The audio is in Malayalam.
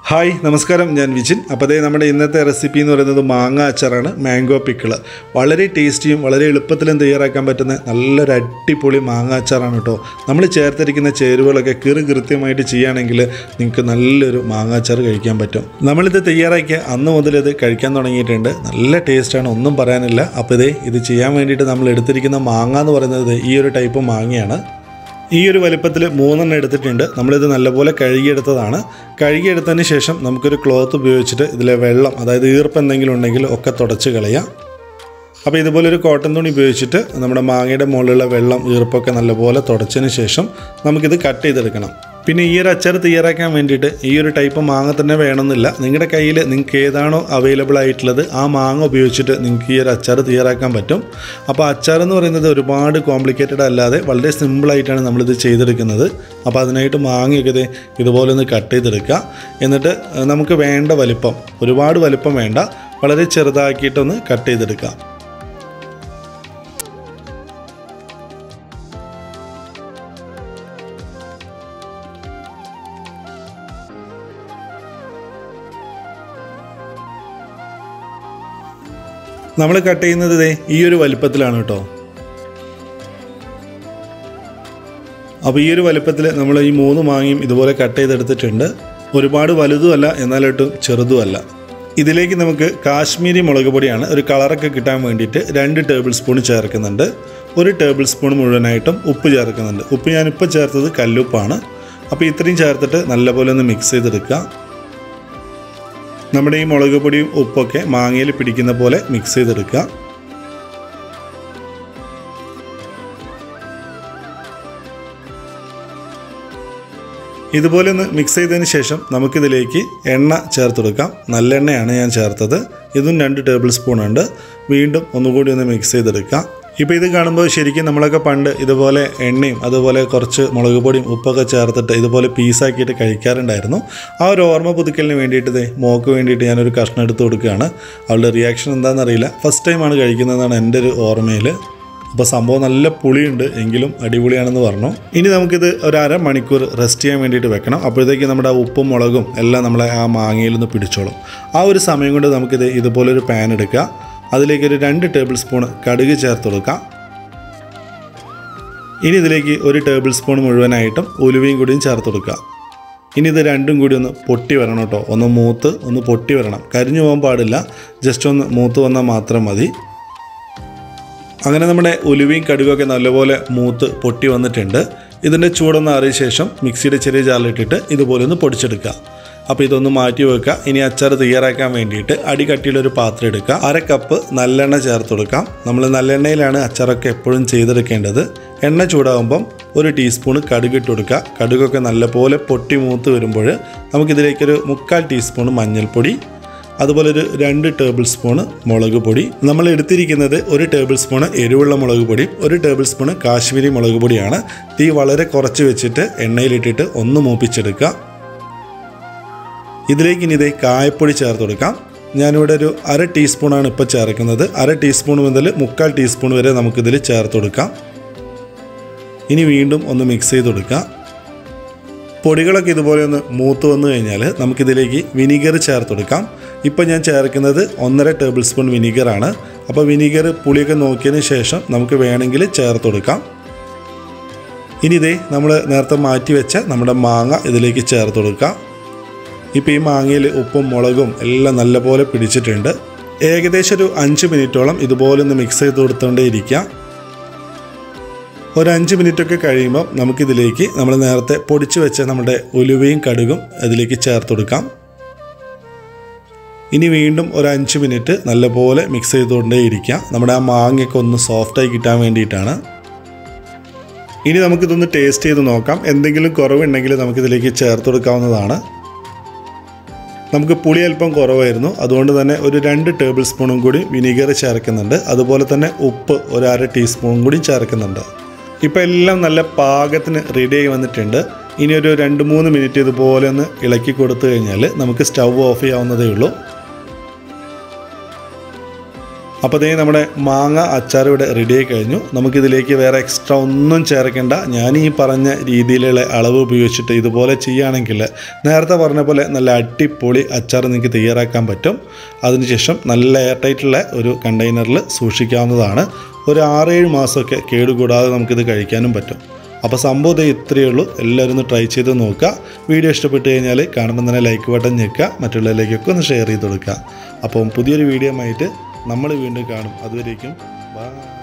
ഹായ് നമസ്കാരം ഞാൻ വിജിൻ അപ്പോൾ അതേ നമ്മുടെ ഇന്നത്തെ റെസിപ്പി എന്ന് പറയുന്നത് മാങ്ങ അച്ചാറാണ് മാംഗോ പിക്കിള് വളരെ ടേസ്റ്റിയും വളരെ എളുപ്പത്തിലും തയ്യാറാക്കാൻ പറ്റുന്ന നല്ലൊരു അടിപൊളി മാങ്ങ അച്ചാറാണ് കേട്ടോ നമ്മൾ ചേർത്തിരിക്കുന്ന ചേരുവകളൊക്കെ കീറി കൃത്യമായിട്ട് ചെയ്യുകയാണെങ്കിൽ നിങ്ങൾക്ക് നല്ലൊരു മാങ്ങ അച്ചാർ കഴിക്കാൻ പറ്റും നമ്മളിത് തയ്യാറാക്കിയ അന്ന് മുതൽ ഇത് കഴിക്കാൻ തുടങ്ങിയിട്ടുണ്ട് നല്ല ടേസ്റ്റാണ് ഒന്നും പറയാനില്ല അപ്പോൾ ഇതേ ഇത് ചെയ്യാൻ വേണ്ടിയിട്ട് നമ്മൾ എടുത്തിരിക്കുന്ന മാങ്ങ എന്ന് പറയുന്നത് ഈ ഒരു ടൈപ്പ് മാങ്ങയാണ് ഈ ഒരു വലിപ്പത്തിൽ മൂന്നെണ്ണം എടുത്തിട്ടുണ്ട് നമ്മളിത് നല്ലപോലെ കഴുകിയെടുത്തതാണ് കഴുകിയെടുത്തതിന് ശേഷം നമുക്കൊരു ക്ലോത്ത് ഉപയോഗിച്ചിട്ട് ഇതിലെ വെള്ളം അതായത് ഈർപ്പം എന്തെങ്കിലും ഉണ്ടെങ്കിൽ ഒക്കെ തുടച്ച് കളയാം അപ്പോൾ ഇതുപോലെ ഒരു കോട്ടൺ തുണി ഉപയോഗിച്ചിട്ട് നമ്മുടെ മാങ്ങയുടെ മുകളിലുള്ള വെള്ളം ഈർപ്പൊക്കെ നല്ലപോലെ തുടച്ചതിന് ശേഷം നമുക്കിത് കട്ട് ചെയ്തെടുക്കണം പിന്നെ ഈ ഒരു അച്ചാർ തയ്യാറാക്കാൻ വേണ്ടിയിട്ട് ഈ ഒരു ടൈപ്പ് മാങ്ങ തന്നെ വേണമെന്നില്ല നിങ്ങളുടെ കയ്യിൽ നിങ്ങൾക്ക് ഏതാണോ അവൈലബിൾ ആയിട്ടുള്ളത് ആ മാങ്ങ ഉപയോഗിച്ചിട്ട് നിങ്ങൾക്ക് ഈ ഒരു അച്ചാർ തയ്യാറാക്കാൻ പറ്റും അപ്പോൾ അച്ചാർ എന്ന് പറയുന്നത് ഒരുപാട് കോംപ്ലിക്കേറ്റഡ് അല്ലാതെ വളരെ സിമ്പിളായിട്ടാണ് നമ്മളിത് ചെയ്തെടുക്കുന്നത് അപ്പോൾ അതിനായിട്ട് മാങ്ങയൊക്കെ ഇത് ഇതുപോലെ ഒന്ന് കട്ട് ചെയ്തെടുക്കുക എന്നിട്ട് നമുക്ക് വേണ്ട വലിപ്പം ഒരുപാട് വലിപ്പം വേണ്ട വളരെ ചെറുതാക്കിയിട്ടൊന്ന് കട്ട് ചെയ്തെടുക്കുക നമ്മൾ കട്ട് ചെയ്യുന്നത് ദേ ഈ ഒരു വലിപ്പത്തിലാണ് കേട്ടോ അപ്പോൾ ഈ ഒരു വലിപ്പത്തിൽ നമ്മൾ ഈ മൂന്ന് മാങ്ങയും ഇതുപോലെ കട്ട് ചെയ്തെടുത്തിട്ടുണ്ട് ഒരുപാട് വലുതുമല്ല എന്നാലൊട്ടും ചെറുതുമല്ല ഇതിലേക്ക് നമുക്ക് കാശ്മീരി മുളക് പൊടിയാണ് ഒരു കളറൊക്കെ കിട്ടാൻ വേണ്ടിയിട്ട് രണ്ട് ടേബിൾ സ്പൂൺ ചേർക്കുന്നുണ്ട് ഒരു ടേബിൾ സ്പൂൺ മുഴുവനായിട്ടും ഉപ്പ് ചേർക്കുന്നുണ്ട് ഉപ്പ് ഞാനിപ്പോൾ ചേർത്തത് കല്ലുപ്പാണ് അപ്പോൾ ഇത്രയും ചേർത്തിട്ട് നല്ലപോലെ ഒന്ന് മിക്സ് ചെയ്തെടുക്കുക നമ്മുടെ ഈ മുളക് പൊടിയും ഉപ്പൊക്കെ മാങ്ങയിൽ പിടിക്കുന്ന പോലെ മിക്സ് ചെയ്തെടുക്കുക ഇതുപോലെ ഒന്ന് മിക്സ് ചെയ്തതിന് ശേഷം നമുക്കിതിലേക്ക് എണ്ണ ചേർത്ത് കൊടുക്കാം നല്ലെണ്ണയാണ് ഞാൻ ചേർത്തത് ഇതും രണ്ട് ടേബിൾ സ്പൂൺ ഉണ്ട് വീണ്ടും ഒന്നുകൂടി ഒന്ന് മിക്സ് ചെയ്തെടുക്കാം ഇപ്പോൾ ഇത് കാണുമ്പോൾ ശരിക്കും നമ്മളൊക്കെ പണ്ട് ഇതുപോലെ എണ്ണയും അതുപോലെ കുറച്ച് മുളക് പൊടിയും ഉപ്പൊക്കെ ചേർത്തിട്ട് ഇതുപോലെ പീസാക്കിയിട്ട് കഴിക്കാറുണ്ടായിരുന്നു ആ ഒരു ഓർമ്മ പുതുക്കലിന് വേണ്ടിയിട്ട് ദേ മോക്ക് വേണ്ടിയിട്ട് ഞാനൊരു കഷ്ണം എടുത്ത് കൊടുക്കുകയാണ് അവളുടെ റിയാക്ഷൻ എന്താണെന്നറിയില്ല ഫസ്റ്റ് ടൈമാണ് കഴിക്കുന്നതെന്നാണ് എൻ്റെ ഒരു ഓർമ്മയിൽ അപ്പോൾ സംഭവം നല്ല പുളിയുണ്ട് എങ്കിലും അടിപൊളിയാണെന്ന് പറഞ്ഞു ഇനി നമുക്കിത് ഒരു അര മണിക്കൂർ റെസ്റ്റ് ചെയ്യാൻ വേണ്ടിയിട്ട് വെക്കണം അപ്പോഴത്തേക്ക് നമ്മുടെ ആ ഉപ്പും മുളകും എല്ലാം നമ്മളെ ആ മാങ്ങയിൽ നിന്ന് പിടിച്ചോളും ആ ഒരു സമയം കൊണ്ട് നമുക്കിത് ഇതുപോലൊരു പാൻ എടുക്കുക അതിലേക്ക് ഒരു രണ്ട് ടേബിൾ സ്പൂൺ കടുക് ചേർത്ത് കൊടുക്കാം ഇനി ഇതിലേക്ക് ഒരു ടേബിൾ സ്പൂൺ മുഴുവനായിട്ടും ഉലുവയും കൂടിയും ചേർത്ത് കൊടുക്കുക ഇനി ഇത് രണ്ടും കൂടി ഒന്ന് പൊട്ടി വരണം കേട്ടോ ഒന്ന് മൂത്ത് ഒന്ന് പൊട്ടി വരണം കരിഞ്ഞു പോകാൻ പാടില്ല ജസ്റ്റ് ഒന്ന് മൂത്ത് വന്നാൽ മാത്രം മതി അങ്ങനെ നമ്മുടെ ഉലുവയും കടുകൊക്കെ നല്ലപോലെ മൂത്ത് പൊട്ടി വന്നിട്ടുണ്ട് ഇതിൻ്റെ ചൂടൊന്ന് അറിയ ശേഷം മിക്സിയുടെ ചെറിയ ജാറിലിട്ടിട്ട് ഇതുപോലെ ഒന്ന് പൊടിച്ചെടുക്കുക അപ്പോൾ ഇതൊന്ന് മാറ്റി വെക്കുക ഇനി അച്ചാർ തയ്യാറാക്കാൻ വേണ്ടിയിട്ട് അടികട്ടിയിലൊരു പാത്രം എടുക്കുക അര കപ്പ് നല്ലെണ്ണ ചേർത്ത് കൊടുക്കാം നമ്മൾ നല്ലെണ്ണയിലാണ് അച്ചാറൊക്കെ എപ്പോഴും ചെയ്തെടുക്കേണ്ടത് എണ്ണ ചൂടാകുമ്പം ഒരു ടീസ്പൂൺ കടുക് ഇട്ട് കൊടുക്കുക കടുകൊക്കെ നല്ലപോലെ പൊട്ടി മൂത്ത് വരുമ്പോൾ നമുക്കിതിലേക്കൊരു മുക്കാൽ ടീസ്പൂൺ മഞ്ഞൾപ്പൊടി അതുപോലെ ഒരു രണ്ട് ടേബിൾ സ്പൂണ് മുളക് പൊടി നമ്മൾ എടുത്തിരിക്കുന്നത് ഒരു ടേബിൾ സ്പൂണ് എരിവുള്ള മുളക് പൊടി ഒരു ടേബിൾ സ്പൂണ് കാശ്മീരി മുളക് പൊടിയാണ് തീ വളരെ കുറച്ച് വെച്ചിട്ട് എണ്ണയിലിട്ടിട്ട് ഒന്ന് മൂപ്പിച്ചെടുക്കുക ഇതിലേക്ക് ഇനി ഇതേ കായപ്പൊടി ചേർത്ത് കൊടുക്കാം ഞാനിവിടെ ഒരു അര ടീസ്പൂണാണ് ഇപ്പോൾ ചേർക്കുന്നത് അര ടീസ്പൂൺ മുതൽ മുക്കാൽ ടീസ്പൂൺ വരെ നമുക്കിതിൽ ചേർത്ത് കൊടുക്കാം ഇനി വീണ്ടും ഒന്ന് മിക്സ് ചെയ്ത് കൊടുക്കാം പൊടികളൊക്കെ ഇതുപോലെ ഒന്ന് മൂത്ത് വന്നു കഴിഞ്ഞാൽ നമുക്കിതിലേക്ക് വിനീഗർ ചേർത്ത് കൊടുക്കാം ഇപ്പം ഞാൻ ചേർക്കുന്നത് ഒന്നര ടേബിൾ സ്പൂൺ വിനീഗറാണ് അപ്പോൾ വിനീഗർ പുളിയൊക്കെ നോക്കിയതിന് ശേഷം നമുക്ക് വേണമെങ്കിൽ ചേർത്ത് കൊടുക്കാം ഇനി ഇതേ നമ്മൾ നേരത്തെ മാറ്റി വെച്ച നമ്മുടെ മാങ്ങ ഇതിലേക്ക് ചേർത്ത് കൊടുക്കാം ഇപ്പോൾ ഈ മാങ്ങയിൽ ഉപ്പും മുളകും എല്ലാം നല്ലപോലെ പിടിച്ചിട്ടുണ്ട് ഏകദേശം ഒരു അഞ്ച് മിനിറ്റോളം ഇതുപോലെ ഒന്ന് മിക്സ് ചെയ്ത് കൊടുത്തുകൊണ്ടേ ഇരിക്കാം ഒരു അഞ്ച് മിനിറ്റൊക്കെ കഴിയുമ്പോൾ നമുക്കിതിലേക്ക് നമ്മൾ നേരത്തെ പൊടിച്ചു വെച്ച നമ്മുടെ ഉലുവയും കടുകും അതിലേക്ക് ചേർത്ത് കൊടുക്കാം ഇനി വീണ്ടും ഒരു അഞ്ച് മിനിറ്റ് നല്ലപോലെ മിക്സ് ചെയ്തുകൊണ്ടേ ഇരിക്കാം നമ്മുടെ ആ മാങ്ങയൊക്കെ ഒന്ന് സോഫ്റ്റായി കിട്ടാൻ വേണ്ടിയിട്ടാണ് ഇനി നമുക്കിതൊന്ന് ടേസ്റ്റ് ചെയ്ത് നോക്കാം എന്തെങ്കിലും കുറവുണ്ടെങ്കിൽ നമുക്കിതിലേക്ക് ചേർത്ത് കൊടുക്കാവുന്നതാണ് നമുക്ക് പുളി അല്പം കുറവായിരുന്നു അതുകൊണ്ട് തന്നെ ഒരു രണ്ട് ടേബിൾ സ്പൂണും കൂടി വിനീഗർ ചേർക്കുന്നുണ്ട് അതുപോലെ തന്നെ ഉപ്പ് ഒരു അര ടീസ്പൂൺ കൂടി ചേർക്കുന്നുണ്ട് ഇപ്പോൾ എല്ലാം നല്ല പാകത്തിന് റെഡി ആയി വന്നിട്ടുണ്ട് ഇനി ഒരു രണ്ട് മൂന്ന് മിനിറ്റ് ഇതുപോലെ ഒന്ന് ഇളക്കി കൊടുത്തു കഴിഞ്ഞാൽ നമുക്ക് സ്റ്റൗ ഓഫ് ചെയ്യാവുന്നതേ ഉള്ളൂ അപ്പോൾ ദേ നമ്മുടെ മാങ്ങ അച്ചാർ ഇവിടെ റെഡി ആയി കഴിഞ്ഞു നമുക്കിതിലേക്ക് വേറെ എക്സ്ട്രാ ഒന്നും ചേർക്കേണ്ട ഞാൻ ഈ പറഞ്ഞ രീതിയിലുള്ള അളവ് ഉപയോഗിച്ചിട്ട് ഇതുപോലെ ചെയ്യുകയാണെങ്കിൽ നേരത്തെ പറഞ്ഞ പോലെ നല്ല അടിപൊളി അച്ചാർ നിങ്ങൾക്ക് തയ്യാറാക്കാൻ പറ്റും അതിനുശേഷം നല്ല എയർ ടൈറ്റുള്ള ഒരു കണ്ടെയ്നറിൽ സൂക്ഷിക്കാവുന്നതാണ് ഒരു ആറേഴ് മാസമൊക്കെ കേടുകൂടാതെ നമുക്കിത് കഴിക്കാനും പറ്റും അപ്പോൾ സംഭവം ദേ ഇത്രയേ ഉള്ളൂ എല്ലാവരും ഒന്ന് ട്രൈ ചെയ്ത് നോക്കുക വീഡിയോ ഇഷ്ടപ്പെട്ട് കഴിഞ്ഞാൽ കാണുമ്പോൾ തന്നെ ലൈക്ക് ബട്ടൺ ഞെക്കുക മറ്റുള്ളവരിലേക്കൊക്കെ ഒന്ന് ഷെയർ ചെയ്ത് കൊടുക്കുക അപ്പം പുതിയൊരു വീഡിയോ ആയിട്ട് നമ്മൾ വീണ്ടും കാണും അതുവരേക്കും ബൈ